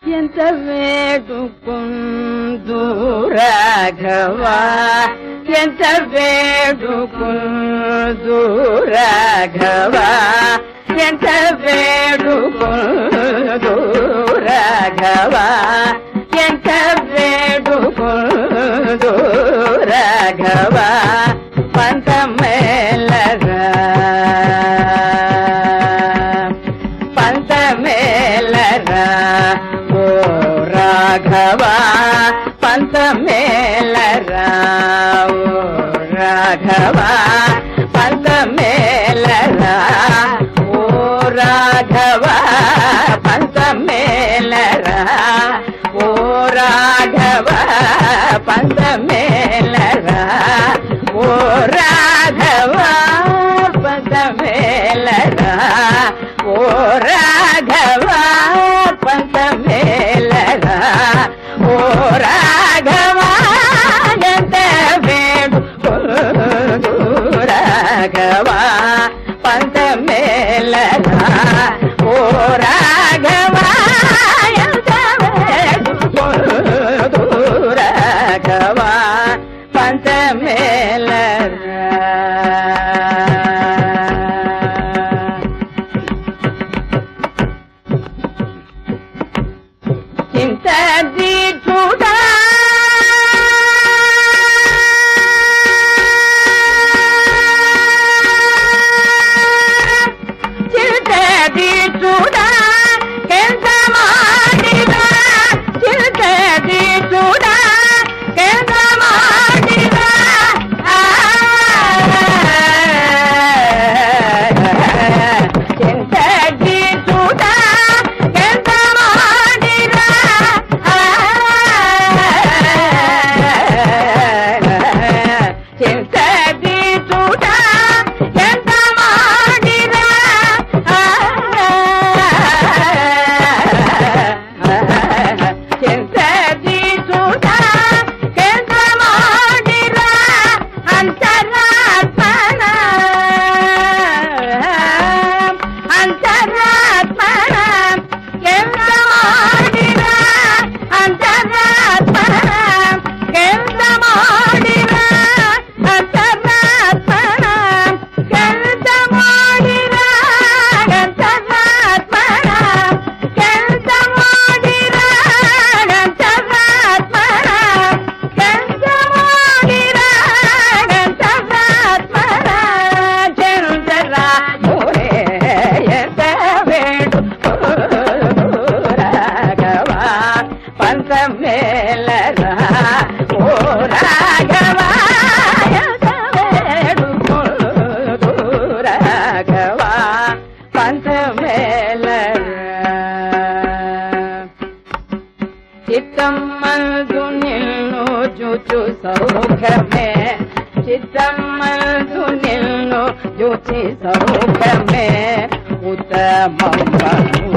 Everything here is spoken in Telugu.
ఎంత వేడుకుందు రాఘవా ఎంత వేడుకుందు రాఘవా ఎంత వేడుకుందు రాఘవా ఎంత వేడుకుందు రాఘవా పంతమేలరా పంతమేలరా ఓ రాఘవా పంతమేలరా ఓ రాఘవా పంతమేలరా ఓ రాఘవా పంతమేలరా ఓ రాఘవా పంతమేలరా ఓ రాఘవా పంతమేలరా ఓ రాఘవా పంతమేలరా ఓ రాఘవా ఎంత వేడు రాఘవా పంతమేలరా ఓ రాఘవా ఎంత వేడు రాఘవా పంతమేలరా చింత చూడా చింత చూడా ఎంత మాడిరా చింత చూడా ఎంత మాడిరా చింత చూడా ఎంత మాడిరా చింత చూడా ఎంత మాడిరా చింత చూడా ఎంత మాడిరా అంతరాత్మన అంతరాత్మన ఎంత మాడిరా అంతరాత్మన ఎంత మాడిరా అంతరాత్మన ఎంత మాడిరా అంతరాత్మన ఎంత మాడిరా అంతరాత్మన ఎంత మాడిరా అంతరాత్మన చంద్రా ఓరే ఎంత వేడు రాఘవా పంచమేలరా ఓ రాఘవా ఎంత వేడు రాఘవా పంచమేలరా చిత్తమ్మందు నిన్ను చూచు సౌఖ్యమే చిత్తమ్మందు నిన్ను చూచి సౌఖ్యమే ఉత్తమమ్మను